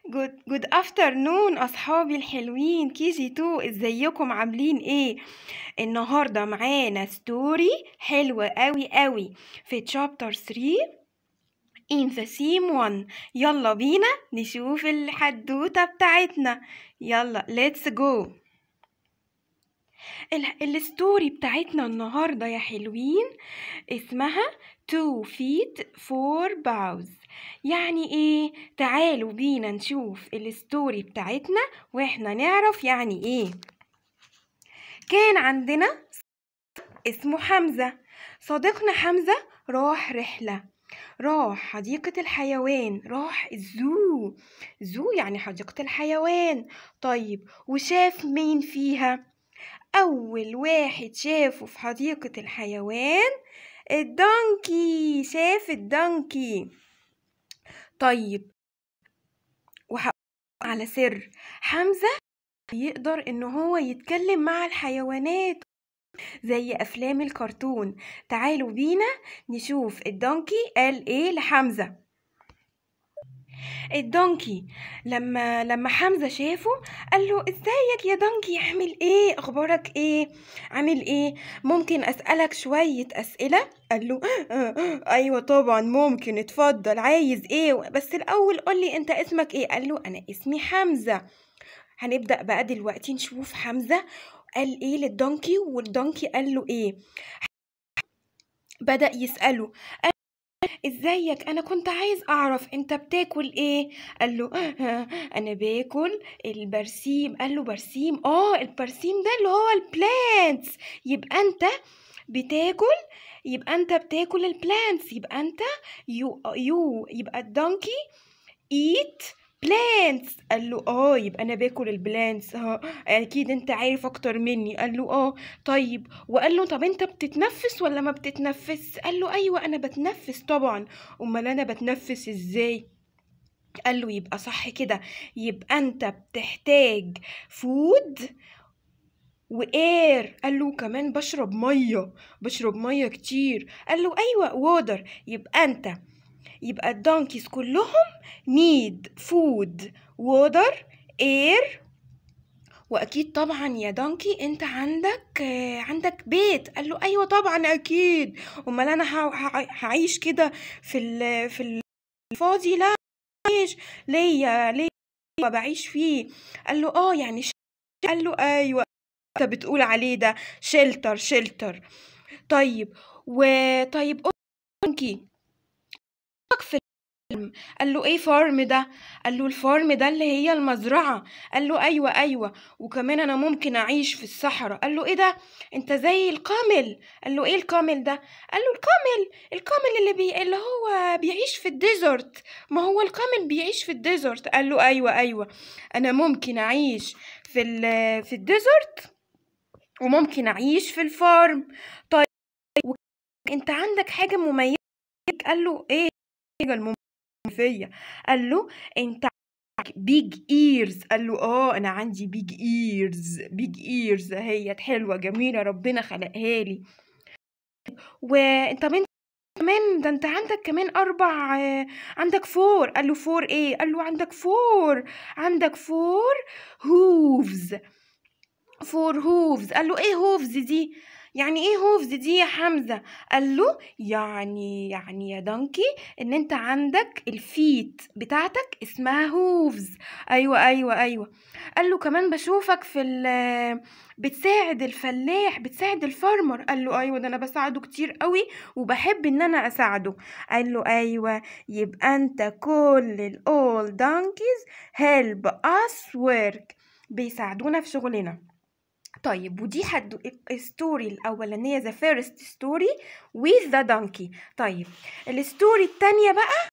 جود جود افترنون اصحابي الحلوين كي جي 2 ازيكم عاملين ايه النهارده معانا ستوري حلوه قوي قوي في تشابتر 3 in the theme 1 يلا بينا نشوف الحدوته بتاعتنا يلا let's go ال- الستوري بتاعتنا النهارده يا حلوين اسمها two feet four bows يعني ايه تعالوا بينا نشوف الستوري بتاعتنا واحنا نعرف يعني ايه كان عندنا اسمه حمزة صديقنا حمزة راح رحلة راح حديقة الحيوان راح الزو زو يعني حديقة الحيوان طيب وشاف مين فيها أول واحد شافه في حديقة الحيوان الدنكي شاف الدنكي طيب وهقول على سر حمزة يقدر إن هو يتكلم مع الحيوانات زي أفلام الكرتون تعالوا بينا نشوف الدونكي قال إيه لحمزة الدونكي لما لما حمزة شافه قال له ازيك يا دونكي عامل ايه اخبارك ايه عامل ايه ممكن اسألك شوية اسئلة قال له ايوه طبعا ممكن اتفضل عايز ايه بس الاول قولي انت اسمك ايه قال له انا اسمي حمزة هنبدأ بقى دلوقتي نشوف حمزة قال ايه للدونكي والدونكي قال له ايه بدأ يسأله قال ازيك انا كنت عايز اعرف انت بتاكل ايه قال له انا باكل البرسيم قال له برسيم اه البرسيم ده اللي هو البلانتس يبقى انت بتاكل يبقى انت بتاكل البلانتس يبقى انت يو يو يبقى الدونكي eat plants قال له اه يبقى انا باكل البلانتس اه اكيد انت عارف اكتر مني قال له اه طيب وقال له طب انت بتتنفس ولا ما بتتنفس قال له ايوه انا بتنفس طبعا امال انا بتنفس ازاي قال له يبقى صح كده يبقى انت بتحتاج فود واير قال له كمان بشرب ميه بشرب ميه كتير قال له ايوه وودر يبقى انت يبقى الدونكيز كلهم need food water air واكيد طبعا يا دونكي انت عندك آه، عندك بيت قال له ايوه طبعا اكيد امال انا ه- ه- هعيش كده في ال في الفاضي لا عايش ليا ليا بعيش فيه قال له اه يعني ش- قال له ايوه انت بتقول عليه ده شلتر شلتر طيب وطيب دونكي في الفيلم قال له ايه فارم ده قال له الفارم ده اللي هي المزرعة قال له ايوه ايوه وكمان انا ممكن اعيش في الصحراء قال له ايه ده انت زي القمل قال له ايه القمل ده قال له القمل القمل اللي بي... اللي هو بيعيش في الديزرت ما هو القمل بيعيش في الديزرت قال له ايوه ايوه انا ممكن اعيش في ال... في الديزرت وممكن اعيش في الفارم طيب انت عندك حاجة مميزة قال له ايه الحاجة المميزة فيا قال له انت بيج ايرز قال له اه انا عندي بيج ايرز بيج ايرز هي حلوه جميله ربنا خلقها لي وانت انت كمان ده انت عندك كمان اربع آه، عندك فور قال له فور ايه قال له عندك فور عندك فور هوفز فور هوفز قال له ايه هوفز دي يعني ايه هوفز دي يا حمزة قال له يعني يعني يا دانكي ان انت عندك الفيت بتاعتك اسمها هوفز ايوه ايوه ايوه قال له كمان بشوفك في ال بتساعد الفلاح بتساعد الفارمر قال له ايوه ده انا بساعده كتير قوي وبحب ان انا اساعده قال له ايوه يبقى انت كل الاول دانكيز هيلب اس ورك بيساعدونا في شغلنا طيب ودي حد الستوري الأولانية the first story with the donkey طيب الستوري التانية بقى